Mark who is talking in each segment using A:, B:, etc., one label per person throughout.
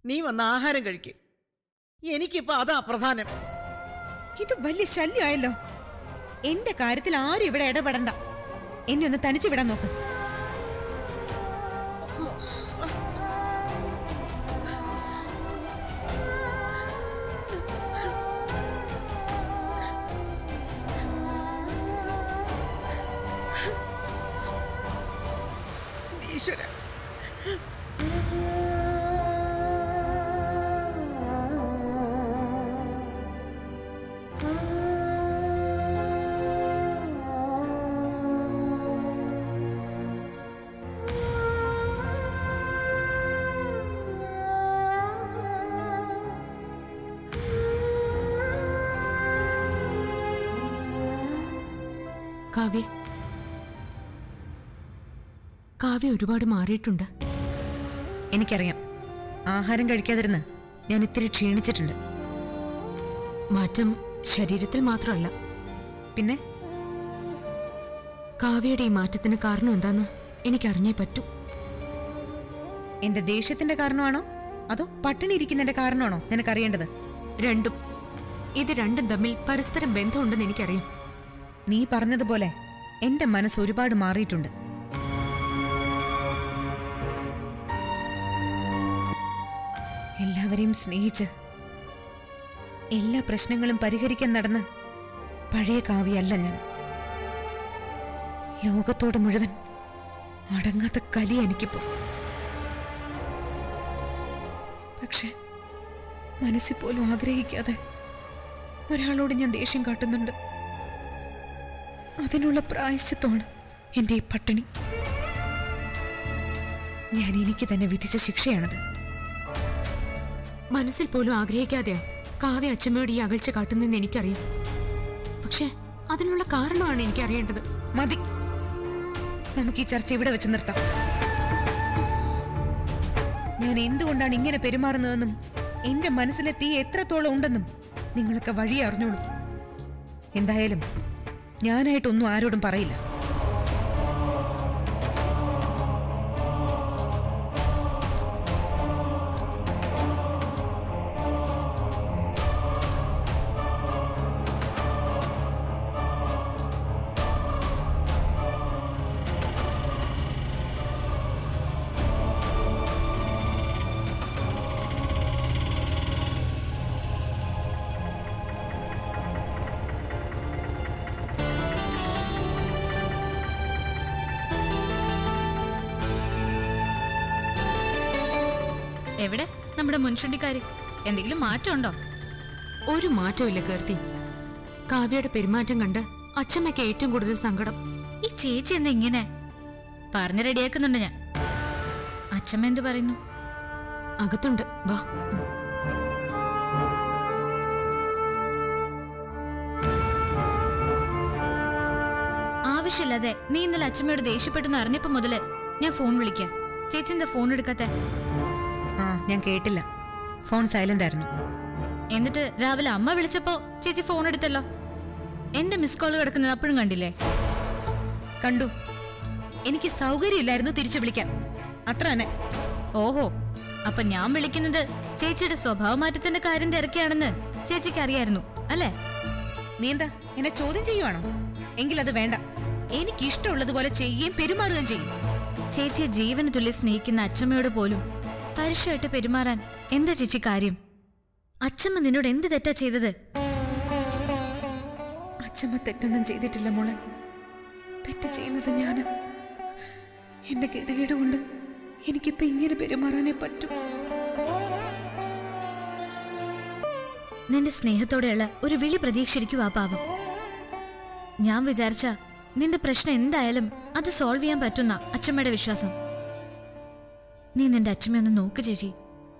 A: നീ വന്ന് ആഹാരം കഴിക്ക് എനിക്കിപ്പോ അതാ പ്രധാനം
B: ഇത് വലിയ ശല്യമായല്ലോ എന്റെ കാര്യത്തിൽ ആരും ഇവിടെ ഇടപെടണ്ട എന്നെ ഒന്ന് തനിച്ചു വിടാൻ നോക്ക്
A: ഈശ്വര
C: കാവ്യ കാവ്യ ഒരുപാട് മാറിയിട്ടുണ്ട്
B: എനിക്കറിയാം ആഹാരം കഴിക്കാതിരുന്ന് ഞാൻ ഇത്തിരി ക്ഷീണിച്ചിട്ടുണ്ട്
C: മാറ്റം ശരീരത്തിൽ മാത്രമല്ല
B: പിന്നെ
C: കാവ്യയുടെ ഈ മാറ്റത്തിന് കാരണം എന്താന്ന് എനിക്കറിഞ്ഞേ പറ്റൂ
B: എന്റെ ദേഷ്യത്തിന്റെ കാരണമാണോ അതോ പട്ടിണി ഇരിക്കുന്നതിന്റെ കാരണമാണോ നിനക്കറിയേണ്ടത്
C: രണ്ടും ഇത് രണ്ടും തമ്മിൽ പരസ്പരം ബന്ധമുണ്ടെന്ന് എനിക്കറിയാം
B: നീ പറഞ്ഞതുപോലെ എന്റെ മനസ്സ് ഒരുപാട് മാറിയിട്ടുണ്ട് എല്ലാവരെയും സ്നേഹിച്ച് എല്ലാ പ്രശ്നങ്ങളും പരിഹരിക്കാൻ നടന്ന് പഴയ കാവ്യല്ല ഞാൻ ലോകത്തോട് മുഴുവൻ അടങ്ങാത്ത കലി എനിക്കിപ്പോ പക്ഷെ മനസ്സിൽ പോലും ആഗ്രഹിക്കാതെ ഒരാളോട് ഞാൻ ദേഷ്യം കാട്ടുന്നുണ്ട് അതിനുള്ള പ്രായശ്ചിത്വമാണ് എൻ്റെ ഈ പട്ടിണി ഞാൻ എനിക്ക് തന്നെ വിധിച്ച ശിക്ഷയാണത്
C: മനസ്സിൽ പോലും ആഗ്രഹിക്കാതെയാ കാവ്യ അച്ഛമ്മയോട് ഈ അകൽച്ച കാട്ടുന്നെന്ന് എനിക്കറിയാം പക്ഷേ അതിനുള്ള കാരണമാണ് എനിക്കറിയേണ്ടത്
B: മതി നമുക്ക് ഈ ചർച്ച ഇവിടെ വെച്ച് നിർത്താം ഞാൻ എന്തുകൊണ്ടാണ് ഇങ്ങനെ പെരുമാറുന്നതെന്നും എന്റെ മനസ്സിലെ തീ എത്രത്തോളം ഉണ്ടെന്നും നിങ്ങളൊക്കെ വഴി അറിഞ്ഞോളൂ എന്തായാലും ഞാനായിട്ടൊന്നും ആരോടും പറയില്ല
D: എവിടെ നമ്മുടെ മുൻഷുണ്ടിക്കാരി എന്തെങ്കിലും മാറ്റമുണ്ടോ
C: ഒരു മാറ്റമില്ല കീർത്തി കാവ്യയുടെ പെരുമാറ്റം കണ്ട് അച്ഛമ്മയ്ക്ക് ഏറ്റവും കൂടുതൽ സങ്കടം
D: ഈ ചേച്ചി എന്താ ഇങ്ങനെ പറഞ്ഞു റെഡിയാക്കുന്നുണ്ട് ഞാൻ അച്ഛമ്മ എന്ത് പറയുന്നു
C: അകത്തുണ്ട് വാ
D: ആവശ്യമില്ലാതെ നീ ഇന്നലെ അച്ഛമ്മയോട് ദേഷ്യപ്പെട്ടെന്ന് അറിഞ്ഞപ്പോ മുതല് ഞാൻ ഫോൺ വിളിക്കാം ചേച്ചി എന്താ ഫോൺ എടുക്കാത്തെ
B: ആ ഞാൻ കേട്ടില്ല ഫോൺ സൈലന്റ് ആയിരുന്നു
D: എന്നിട്ട് രാവിലെ അമ്മ വിളിച്ചപ്പോ ചേച്ചി ഫോൺ എടുത്തല്ലോ എന്റെ മിസ് കോൾ കിടക്കുന്നത് അപ്പോഴും കണ്ടില്ലേ
B: കണ്ടു എനിക്ക് സൗകര്യമില്ലായിരുന്നു തിരിച്ചു വിളിക്കാൻ അത്ര തന്നെ
D: ഓഹോ അപ്പൊ ഞാൻ വിളിക്കുന്നത് ചേച്ചിയുടെ സ്വഭാവ മാറ്റത്തിന്റെ കാര്യം തിരക്കിയാണെന്ന് ചേച്ചിക്ക് അറിയായിരുന്നു അല്ലേ
B: നീ എന്താ എന്നെ ചോദ്യം ചെയ്യുവാണോ എങ്കിൽ അത് വേണ്ട എനിക്ക് ഇഷ്ടമുള്ളതുപോലെ ചെയ്യുകയും പെരുമാറുകയും ചെയ്യും
D: ചേച്ചിയെ ജീവന് തുല്യ സ്നേഹിക്കുന്ന അച്ഛമ്മയോട് പോലും പരുഷമായിട്ട് പെരുമാറാൻ എന്താ ചേച്ചി കാര്യം അച്ഛമ്മ നിന്നോട് എന്ത് തെറ്റാ ചെയ്തത്
B: അച്ഛമ്മ തെറ്റൊന്നും ചെയ്തിട്ടില്ല മോളെ തെറ്റ് ചെയ്യുന്നത് ഞാന് എന്റെ ഗതികേട് കൊണ്ട് എനിക്കിപ്പോ ഇങ്ങനെ പെരുമാറാനേ പറ്റൂ
D: നിന്റെ സ്നേഹത്തോടെയുള്ള ഒരു വിളി പ്രതീക്ഷിച്ചിരിക്കുവാ പാവം ഞാൻ വിചാരിച്ച നിന്റെ പ്രശ്നം എന്തായാലും അത് സോൾവ് ചെയ്യാൻ പറ്റുന്ന അച്ഛമ്മയുടെ വിശ്വാസം നീ നിന്റെ അച്ഛമ്മയൊന്ന് നോക്ക് ചേച്ചി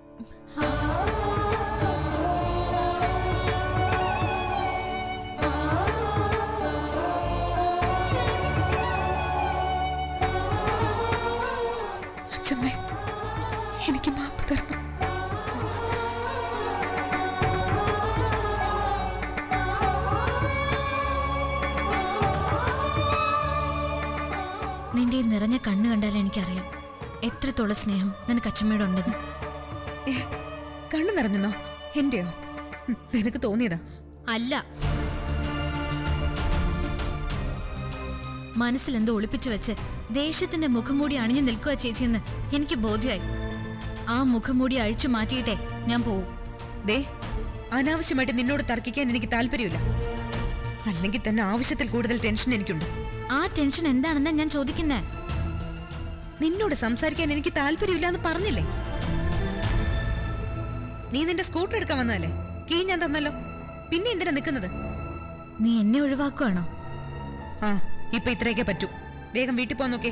B: അച്ഛമ്മേ എനിക്ക് മാപ്പ് തരണം
D: നിന്റെ ഈ നിറഞ്ഞ കണ്ണ് കണ്ടാൽ എനിക്കറിയാം എത്രത്തോളം സ്നേഹം നിനക്ക് അച്ഛമ്മയോട് ഉണ്ടെന്ന്
B: ഏ, കണ്ണു നിറഞ്ഞെന്നോ എന്റെയോ ഉം, നിനക്ക് തോന്നിയതാ
D: അല്ല മനസ്സിലെന്തോ ഒളിപ്പിച്ചു വെച്ച് ദേഷ്യത്തിന്റെ മുഖംമൂടി അണിഞ്ഞു നിൽക്കുക ചേച്ചിയെന്ന് എനിക്ക് ബോധ്യമായി ആ മുഖംമൂടി അഴിച്ചു മാറ്റിയിട്ടേ ഞാൻ പോവും
B: ദേ അനാവശ്യമായിട്ട് നിന്നോട് തർക്കിക്കാൻ എനിക്ക് താല്പര്യമില്ല അല്ലെങ്കിൽ തന്നെ ആവശ്യത്തിൽ കൂടുതൽ ടെൻഷൻ എനിക്കുണ്ട്
D: ആ ടെൻഷൻ എന്താണെന്ന് ഞാൻ ചോദിക്കുന്നേ
B: നിന്നോട് സംസാരിക്കാൻ എനിക്ക് താല്പര്യമില്ല എന്ന് പറഞ്ഞില്ലേ നീ നിന്റെ സ്കൂട്ടർ എടുക്കാൻ വന്നതല്ലേ കീ ഞാൻ തന്നല്ലോ പിന്നെ എന്തിനാ നിൽക്കുന്നത്
D: നീ എന്നെ ഒഴിവാക്കുവാണോ
B: ആ ഇപ്പൊ ഇത്രയൊക്കെ പറ്റൂ വേഗം വീട്ടിൽ പോകാൻ നോക്കേ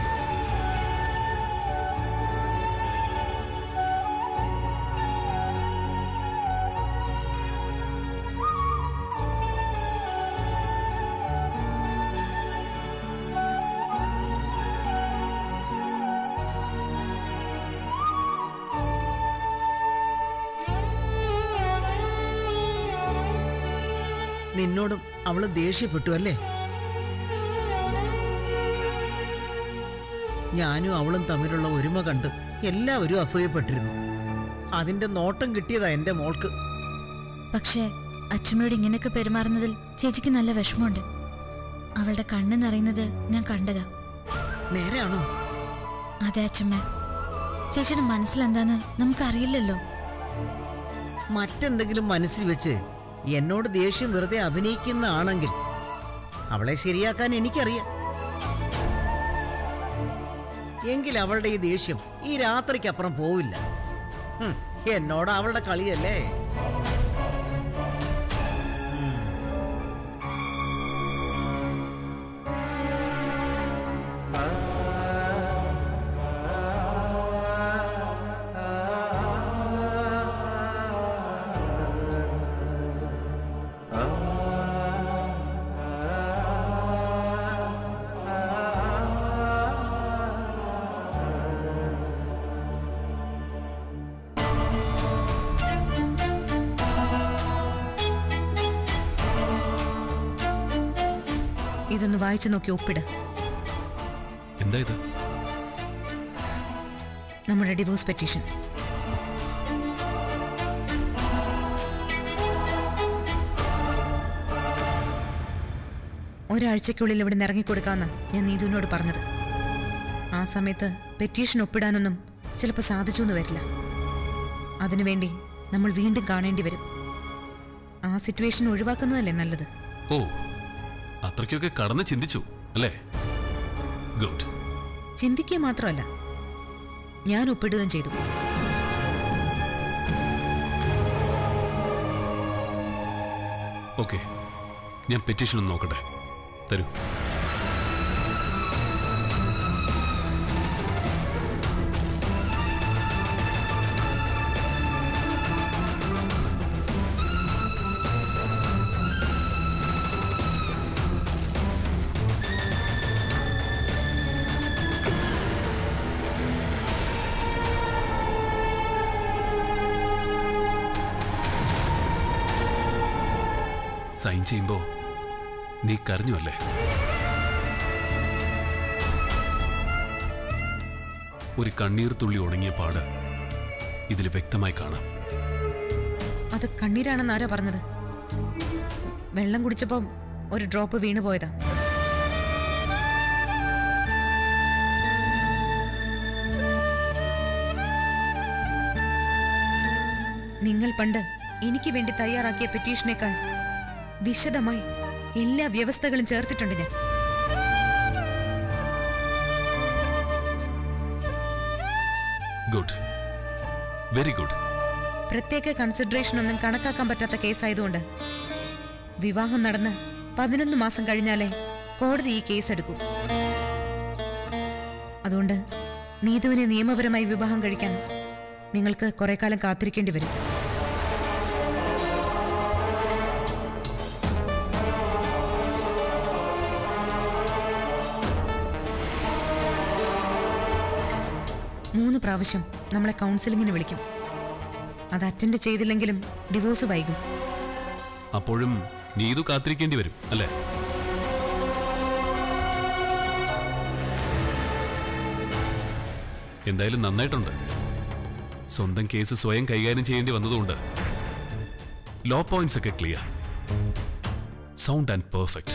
A: നിന്നോടും അവള് ദേഷ്യപ്പെട്ടു അല്ലേ ഞാനും അവളും തമ്മിലുള്ള ഒരുമ കണ്ട് എല്ലാവരും അസൂയപ്പെട്ടിരുന്നു അതിന്റെ നോട്ടം കിട്ടിയതാ എന്റെ മോൾക്ക്
D: പക്ഷേ അച്ഛമ്മയോട് ഇങ്ങനെയൊക്കെ പെരുമാറുന്നതിൽ ചേച്ചിക്ക് നല്ല വിഷമമുണ്ട് അവളുടെ കണ്ണ് നിറയുന്നത് ഞാൻ കണ്ടതാ
A: നേരെയാണോ
D: അതെ അച്ഛമ്മ ചേച്ചിയുടെ മനസ്സിലെന്താന്ന് നമുക്കറിയില്ലല്ലോ
A: മറ്റെന്തെങ്കിലും മനസ്സിൽ വെച്ച് എന്നോട് ദേഷ്യം വെറുതെ അഭിനയിക്കുന്ന ആണെങ്കിൽ അവളെ ശരിയാക്കാൻ എനിക്കറിയാം എങ്കിൽ അവളുടെ ഈ ദേഷ്യം ഈ രാത്രിക്കപ്പുറം പോവില്ല ഹും, എന്നോട് അവളുടെ കളിയല്ലേ
B: ഇതൊന്ന് വായിച്ചു നോക്കി ഒപ്പിട്
E: എന്താ ഇത്
B: നമ്മുടെ ഡിവോഴ്സ് പെറ്റീഷൻ ഒരാഴ്ചയ്ക്കുള്ളിൽ ഇവിടെ നിന്ന് ഇറങ്ങിക്കൊടുക്കാമെന്ന് ഞാൻ നീതുവിനോട് പറഞ്ഞത് ആ സമയത്ത് പെറ്റീഷൻ ഒപ്പിടാനൊന്നും ചിലപ്പോൾ സാധിച്ചു എന്ന് വരില്ല അതിനുവേണ്ടി നമ്മൾ വീണ്ടും കാണേണ്ടി വരും ആ സിറ്റുവേഷൻ ഒഴിവാക്കുന്നതല്ലേ നല്ലത്
E: ഓ അത്രയ്ക്കൊക്കെ കടന്ന് ചിന്തിച്ചു അല്ലേ ഗുഡ്
B: ചിന്തിക്കുക മാത്രമല്ല ഞാൻ ഒപ്പിടുകയും ചെയ്തു
E: ഓക്കെ ഞാൻ പെറ്റീഷൻ ഒന്ന് നോക്കട്ടെ തരൂ സൈൻ ചെയ്യുമ്പോ നീ കരഞ്ഞു അല്ലേ ഒരു കണ്ണീർ തുള്ളി ഉണങ്ങിയ പാട് ഇതിൽ വ്യക്തമായി കാണാം
B: അത് കണ്ണീരാണെന്ന് ആരാ പറഞ്ഞത് വെള്ളം കുടിച്ചപ്പം ഒരു ഡ്രോപ്പ് വീണു പോയതാ നിങ്ങൾ പണ്ട് എനിക്ക് വേണ്ടി തയ്യാറാക്കിയ പെറ്റീഷനേക്കാൾ വിശദമായി എല്ലാ വ്യവസ്ഥകളും ചേർത്തിട്ടുണ്ട് ഞാൻ
E: ഗുഡ് വെരി ഗുഡ്
B: പ്രത്യേക കൺസിഡറേഷൻ ഒന്നും കണക്കാക്കാൻ പറ്റാത്ത കേസായതുകൊണ്ട് വിവാഹം നടന്ന് പതിനൊന്ന് മാസം കഴിഞ്ഞാലേ കോടതി ഈ കേസ് എടുക്കും അതുകൊണ്ട് നീതുവിനെ നിയമപരമായി വിവാഹം കഴിക്കാൻ നിങ്ങൾക്ക് കുറെ കാലം കാത്തിരിക്കേണ്ടി വരും മൂന്ന് പ്രാവശ്യം നമ്മളെ കൗൺസിലിങ്ങിന് വിളിക്കും അത് അറ്റൻഡ് ചെയ്തില്ലെങ്കിലും ഡിവോഴ്സ് വൈകും
E: അപ്പോഴും നീതു കാത്തിരിക്കേണ്ടി വരും അല്ലേ എന്തായാലും നന്നായിട്ടുണ്ട് സ്വന്തം കേസ് സ്വയം കൈകാര്യം ചെയ്യേണ്ടി വന്നതുകൊണ്ട് ലോ പോയിന്റ്സ് ഒക്കെ ക്ലിയർ സൗണ്ട് ആൻഡ് പെർഫെക്റ്റ്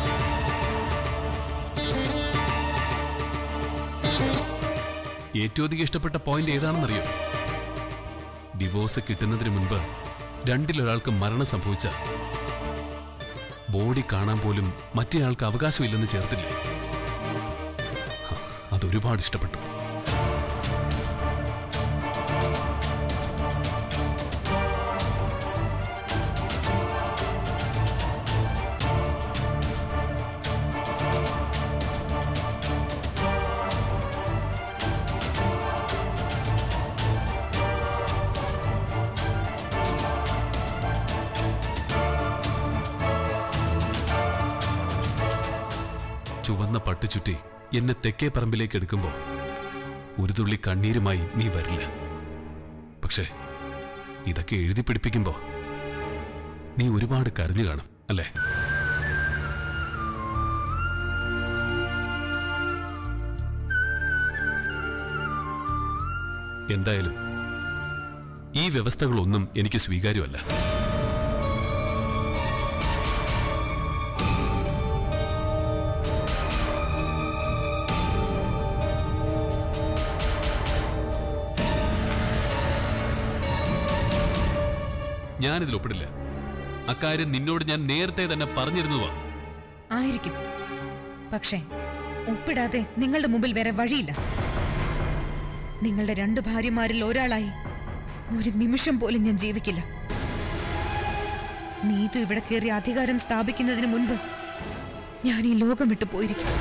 E: ഏറ്റവും അധികം ഇഷ്ടപ്പെട്ട പോയിന്റ് ഏതാണെന്നറിയോ ഡിവോഴ്സ് കിട്ടുന്നതിന് മുൻപ് രണ്ടിലൊരാൾക്ക് മരണം സംഭവിച്ച ബോഡി കാണാൻ പോലും മറ്റേയാൾക്ക് അവകാശമില്ലെന്ന് ചേർത്തില്ലേ ഹ, അതൊരുപാട് ഇഷ്ടപ്പെട്ടു ചുവന്ന പട്ട് ചുറ്റി എന്നെ തെക്കേ പറമ്പിലേക്ക് എടുക്കുമ്പോ ഒരു തുള്ളി കണ്ണീരുമായി നീ വരില്ല പക്ഷേ ഇതൊക്കെ എഴുതി പിടിപ്പിക്കുമ്പോ നീ ഒരുപാട് കരഞ്ഞു കാണും അല്ലേ എന്തായാലും ഈ വ്യവസ്ഥകളൊന്നും എനിക്ക് സ്വീകാര്യമല്ല ഞാനിതിൽ ഒപ്പിടില്ല അക്കാര്യം നിന്നോട് ഞാൻ നേരത്തെ തന്നെ പറഞ്ഞിരുന്നതാ
B: ആയിരിക്കും പക്ഷേ ഒപ്പിടാതെ നിങ്ങളുടെ മുമ്പിൽ വേറെ വഴിയില്ല നിങ്ങളുടെ രണ്ട് ഭാര്യമാരിൽ ഒരാളായി ഒരു നിമിഷം പോലും ഞാൻ ജീവിക്കില്ല നീതു ഇവിടെ കയറി അധികാരം സ്ഥാപിക്കുന്നതിന് മുൻപ് ഞാൻ ഈ ലോകം വിട്ടു പോയിരിക്കും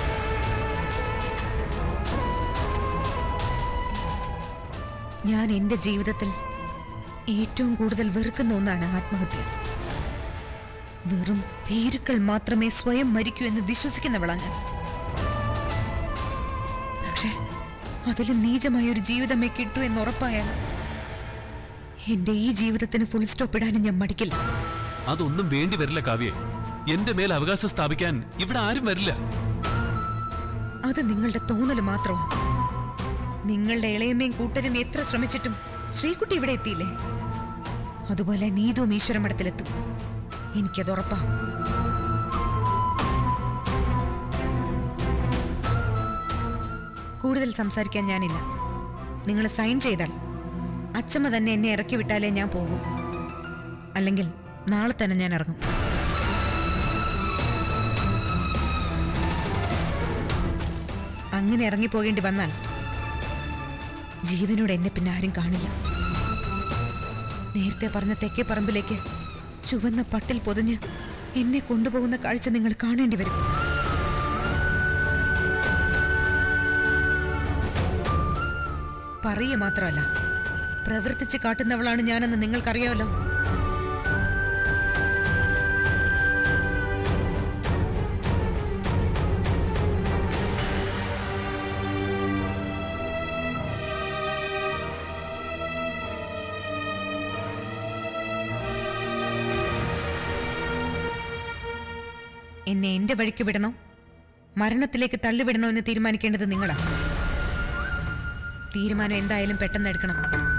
B: ഞാൻ എന്റെ ജീവിതത്തിൽ ഏറ്റവും കൂടുതൽ വെറുക്കുന്ന ഒന്നാണ് ആത്മഹത്യ വെറും ഭീരുക്കൾ മാത്രമേ സ്വയം മരിക്കൂ എന്ന് വിശ്വസിക്കുന്നവളാ ഞാൻ പക്ഷേ അതിലും നീചമായ ഒരു ജീവിതമേ കിട്ടൂ എന്ന് ഉറപ്പായാൽ എന്റെ ഈ ജീവിതത്തിന് ഫുൾ സ്റ്റോപ്പ് ഇടാനും ഞാൻ മടിക്കില്ല
E: അതൊന്നും വേണ്ടി വരില്ല കാവ്യെ എന്റെ മേൽ അവകാശം സ്ഥാപിക്കാൻ ഇവിടെ ആരും വരില്ല
B: അത് നിങ്ങളുടെ തോന്നൽ മാത്രമാ നിങ്ങളുടെ ഇളയമ്മയും കൂട്ടരും എത്ര ശ്രമിച്ചിട്ടും ശ്രീകുട്ടി ഇവിടെ എത്തിയില്ലേ അതുപോലെ നീതുവും ഈശ്വരമഠത്തിലെത്തും എനിക്കത് ഉറപ്പാ കൂടുതൽ സംസാരിക്കാൻ ഞാനില്ല നിങ്ങൾ സൈൻ ചെയ്താൽ അച്ചമ്മ തന്നെ എന്നെ ഇറക്കി വിട്ടാലേ ഞാൻ പോകൂ അല്ലെങ്കിൽ നാളെ തന്നെ ഞാൻ ഇറങ്ങും അങ്ങനെ ഇറങ്ങിപ്പോകേണ്ടി വന്നാൽ ജീവനോട് എന്നെ പിന്നെ ആരും കാണില്ല നേരത്തെ പറഞ്ഞ തെക്കേ പറമ്പിലേക്ക് ചുവന്ന പട്ടിൽ പൊതിഞ്ഞ് എന്നെ കൊണ്ടുപോകുന്ന കാഴ്ച നിങ്ങൾ കാണേണ്ടി വരും പറയുക മാത്രമല്ല പ്രവർത്തിച്ച് കാട്ടുന്നവളാണ് ഞാനെന്ന് നിങ്ങൾക്കറിയാമല്ലോ എന്നെ എന്റെ വഴിക്ക് വിടണോ മരണത്തിലേക്ക് തള്ളിവിടണോ എന്ന് തീരുമാനിക്കേണ്ടത് നിങ്ങളാ തീരുമാനം എന്തായാലും പെട്ടെന്ന് എടുക്കണം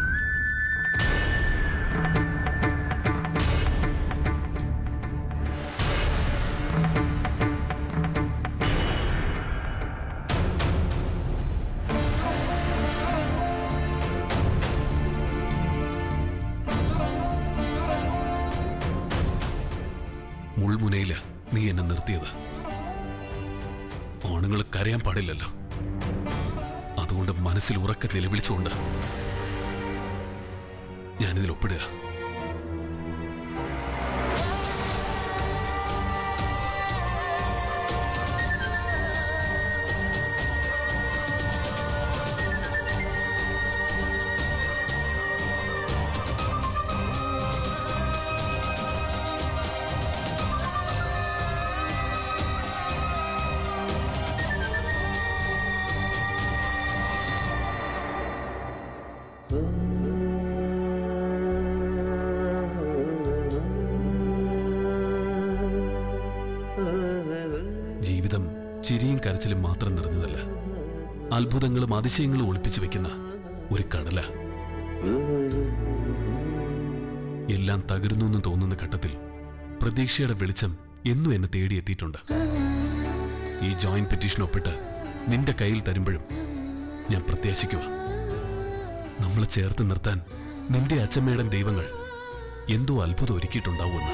E: മുൾമുനയില് നീ എന്നെ നിർത്തിയത് ആണുങ്ങൾ കരയാൻ പാടില്ലല്ലോ അതുകൊണ്ട് മനസ്സിൽ ഉറക്കെ നിലവിളിച്ചുകൊണ്ട് ഞാനിതിൽ ഒപ്പിടുക ജീവിതം ചിരിയും കരച്ചിലും മാത്രം നിറഞ്ഞതല്ല അത്ഭുതങ്ങളും അതിശയങ്ങളും ഒളിപ്പിച്ചു വെക്കുന്ന ഒരു കടല എല്ലാം തകരുന്നു എന്ന് തോന്നുന്ന ഘട്ടത്തിൽ പ്രതീക്ഷയുടെ വെളിച്ചം എന്നും എന്നെ തേടിയെത്തിയിട്ടുണ്ട് ഈ ജോയിന്റ് പെറ്റീഷൻ ഒപ്പിട്ട് നിന്റെ കയ്യിൽ തരുമ്പോഴും ഞാൻ പ്രത്യാശിക്കുക നമ്മളെ ചേർത്ത് നിർത്താൻ നിന്റെ അച്ഛമ്മയുടെ ദൈവങ്ങൾ എന്തോ അത്ഭുതം ഒരുക്കിയിട്ടുണ്ടാവുമെന്ന്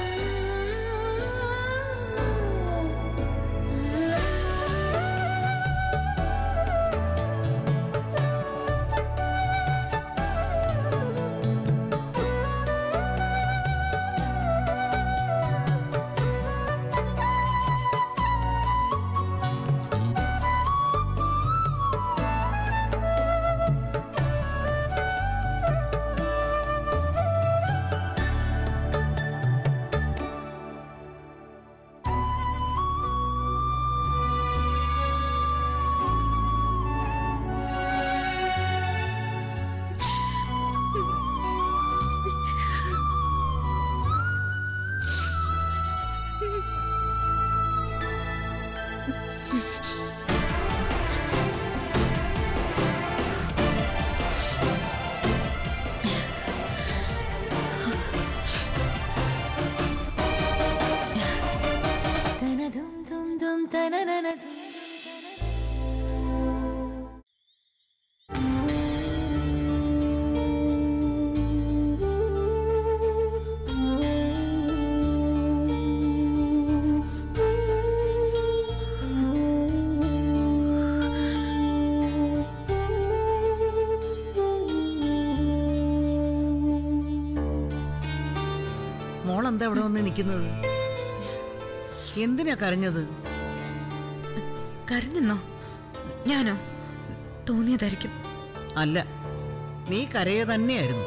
A: മോളെന്താ ഇവിടെ വന്ന് നിൽക്കുന്നത് എന്തിനാ കരഞ്ഞത്
B: കരഞ്ഞെന്നോ ഞാനോ തോന്നിയതായിരിക്കും
A: അല്ല നീ കരയ തന്നെയായിരുന്നു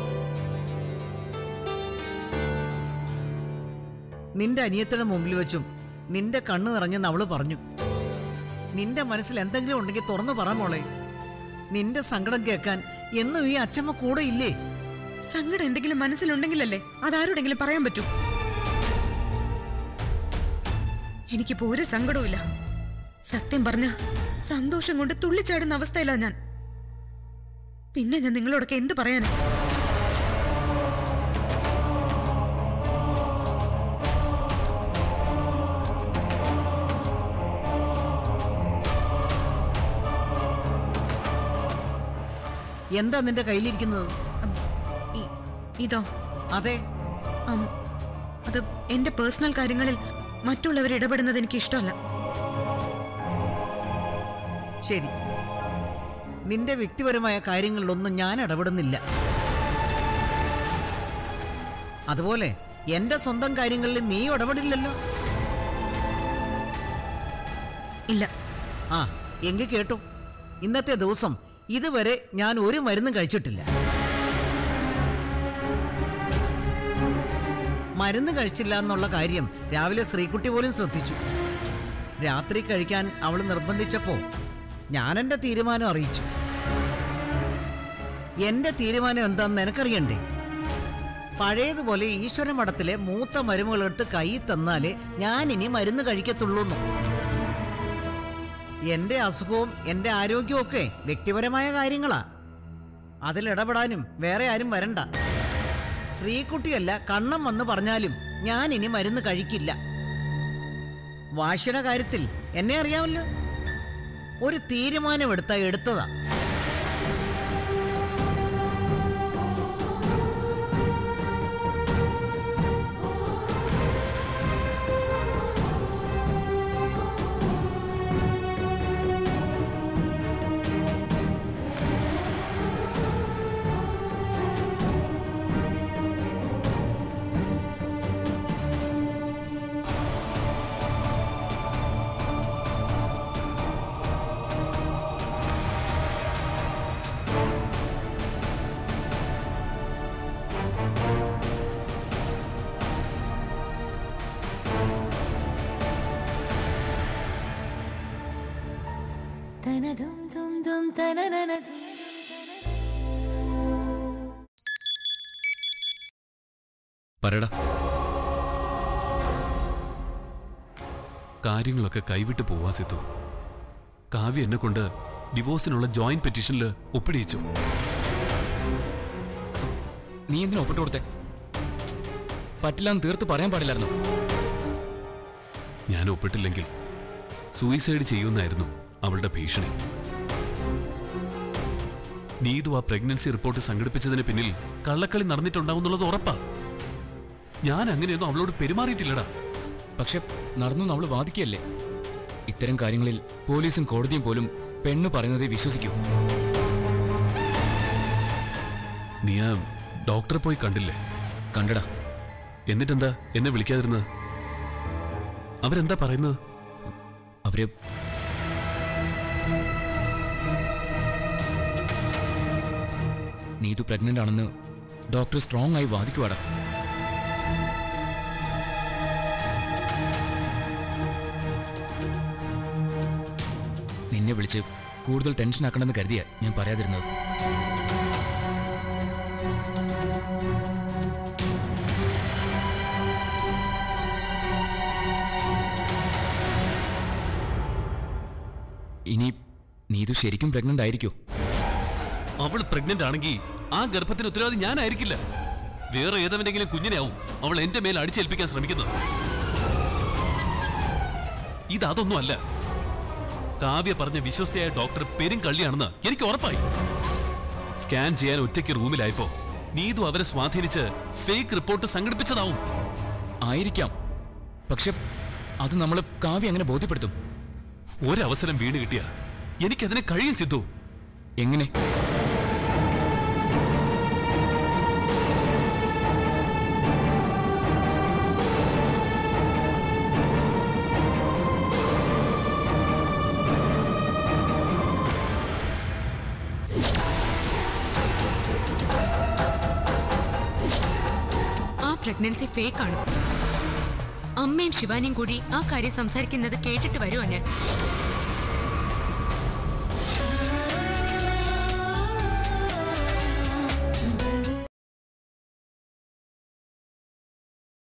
A: നിന്റെ അനിയത്തിയുടെ മുമ്പിൽ വെച്ചും നിന്റെ കണ്ണു നിറഞ്ഞെന്ന് അവള് പറഞ്ഞു നിന്റെ മനസ്സിൽ എന്തെങ്കിലും ഉണ്ടെങ്കിൽ തുറന്നു പറ മോളെ നിന്റെ സങ്കടം കേൾക്കാൻ എന്നും ഈ അച്ഛമ്മ കൂടെ ഇല്ലേ
B: സങ്കടം എന്തെങ്കിലും മനസ്സിലുണ്ടെങ്കിലല്ലേ അതാരോടെങ്കിലും പറയാൻ പറ്റൂ എനിക്കിപ്പോ ഒരു സങ്കടവുമില്ല സത്യം പറഞ്ഞ സന്തോഷം കൊണ്ട് തുള്ളിച്ചാടുന്ന അവസ്ഥയിലാ ഞാൻ പിന്നെ ഞാൻ നിങ്ങളോടൊക്കെ എന്ത് പറയാനാ
A: എന്താ നിന്റെ കയ്യിലിരിക്കുന്നത്
B: അം, ഇ- ഇതോ
A: അതെ
B: അം, അത് എന്റെ പേഴ്സണൽ കാര്യങ്ങളിൽ മറ്റുള്ളവർ ഇടപെടുന്നത് എനിക്ക് ഇഷ്ടമല്ല
A: ശരി നിന്റെ വ്യക്തിപരമായ കാര്യങ്ങളിലൊന്നും ഞാൻ ഇടപെടുന്നില്ല അതുപോലെ എന്റെ സ്വന്തം കാര്യങ്ങളിൽ നീ ഇടപെടില്ലല്ലോ
B: ഇല്ല
A: ആ എങ്കിൽ കേട്ടു ഇന്നത്തെ ദിവസം ഇതുവരെ ഞാൻ ഒരു മരുന്നും കഴിച്ചിട്ടില്ല മരുന്ന് കഴിച്ചില്ല എന്നുള്ള കാര്യം രാവിലെ ശ്രീകുട്ടി പോലും ശ്രദ്ധിച്ചു രാത്രി കഴിക്കാൻ അവൾ നിർബന്ധിച്ചപ്പോ ഞാൻ എൻ്റെ തീരുമാനം അറിയിച്ചു എന്റെ തീരുമാനം എന്താണെന്ന് നിനക്കറിയണ്ടേ പഴയതുപോലെ ഈശ്വര മഠത്തിലെ മൂത്ത മരുമകളെടുത്ത് കൈ തന്നാലേ ഞാൻ ഇനി മരുന്ന് കഴിക്കത്തുള്ളൂന്നു എന്റെ അസുഖവും എന്റെ ആരോഗ്യവും ഒക്കെ വ്യക്തിപരമായ കാര്യങ്ങളാ അതിലിടപെടാനും വേറെ ആരും വരണ്ട ശ്രീകുട്ടിയല്ല കണ്ണം വന്ന് പറഞ്ഞാലും ഞാൻ ഇനി മരുന്ന് കഴിക്കില്ല വാശിയുടെ കാര്യത്തിൽ എന്നെ അറിയാമല്ലോ ഒരു തീരുമാനമെടുത്ത എടുത്തതാ
E: പറയടാ കാര്യങ്ങളൊക്കെ കൈവിട്ട് പോവാ സിത്തു കാവ്യ എന്നെ കൊണ്ട് ഡിവോഴ്സിനുള്ള ജോയിന്റ് പെറ്റീഷനിൽ ഒപ്പിടിയിച്ചു
F: നീ എന്തിനാ ഒപ്പിട്ട് കൊടുത്തേ പറ്റില്ല എന്ന് തീർത്ത് പറയാൻ പാടില്ലായിരുന്നോ
E: ഞാൻ ഒപ്പിട്ടില്ലെങ്കിൽ സൂയിസൈഡ് ചെയ്യുമെന്നായിരുന്നു അവളുടെ ഭീഷണി നീതു ആ പ്രഗ്നൻസി റിപ്പോർട്ട് സംഘടിപ്പിച്ചതിന് പിന്നിൽ കള്ളക്കളി നടന്നിട്ടുണ്ടാവുന്നുള്ളത് ഉറപ്പാ ഞാൻ അങ്ങനെയൊന്നും അവളോട് പെരുമാറിയിട്ടില്ലടാ
F: പക്ഷെ നടന്നു അവള് വാദിക്കുകയല്ലേ ഇത്തരം കാര്യങ്ങളിൽ പോലീസും കോടതിയും പോലും പെണ്ണ് പറയുന്നതേ വിശ്വസിക്കൂ
E: നീ ആ ഡോക്ടറെ പോയി കണ്ടില്ലേ
F: കണ്ടടാ
E: എന്നിട്ടെന്താ എന്നെ വിളിക്കാതിരുന്നത് അവരെന്താ പറയുന്നത്
F: അവര് നീതു പ്രഗ്നന്റ് ആണെന്ന് ഡോക്ടർ സ്ട്രോങ് ആയി വാദിക്കുവാടാ നിന്നെ വിളിച്ച് കൂടുതൽ ടെൻഷൻ ആക്കണമെന്ന് കരുതിയാ ഞാൻ പറയാതിരുന്നത് ഇനി നീതു ശരിക്കും പ്രഗ്നന്റ് ആയിരിക്കോ
E: അവൾ പ്രഗ്നന്റ് ആണെങ്കിൽ ആ ഗർഭത്തിന് ഉത്തരവാദി ഞാനായിരിക്കില്ല വേറെ ഏതെങ്കിലും കുഞ്ഞിനെയാവും അവൾ എന്റെ മേൽ അടിച്ചേൽപ്പിക്കാൻ ശ്രമിക്കുന്നത് ഇതൊന്നും അല്ല കാവ്യ പറഞ്ഞ വിശ്വസ്തയായ ഡോക്ടർ പെരും കള്ളിയാണെന്ന് എനിക്ക് ഉറപ്പായി സ്കാൻ ചെയ്യാൻ ഒറ്റയ്ക്ക് റൂമിലായപ്പോ നീതു അവരെ സ്വാധീനിച്ച് ഫേക്ക് റിപ്പോർട്ട് സംഘടിപ്പിച്ചതാവും
F: ആയിരിക്കാം പക്ഷെ അത് നമ്മൾ കാവ്യ എങ്ങനെ ബോധ്യപ്പെടുത്തും
E: ഒരവസരം വീണ് കിട്ടിയ എനിക്കതിനെ കഴിയും സിദ്ധു
F: എങ്ങനെ
C: ആ പ്രഗ്നൻസി ഫേക്ക് ആണ് അമ്മയും ശിവാനിയും കൂടി ആ കാര്യം സംസാരിക്കുന്നത് കേട്ടിട്ട് വരുവാ ഞാൻ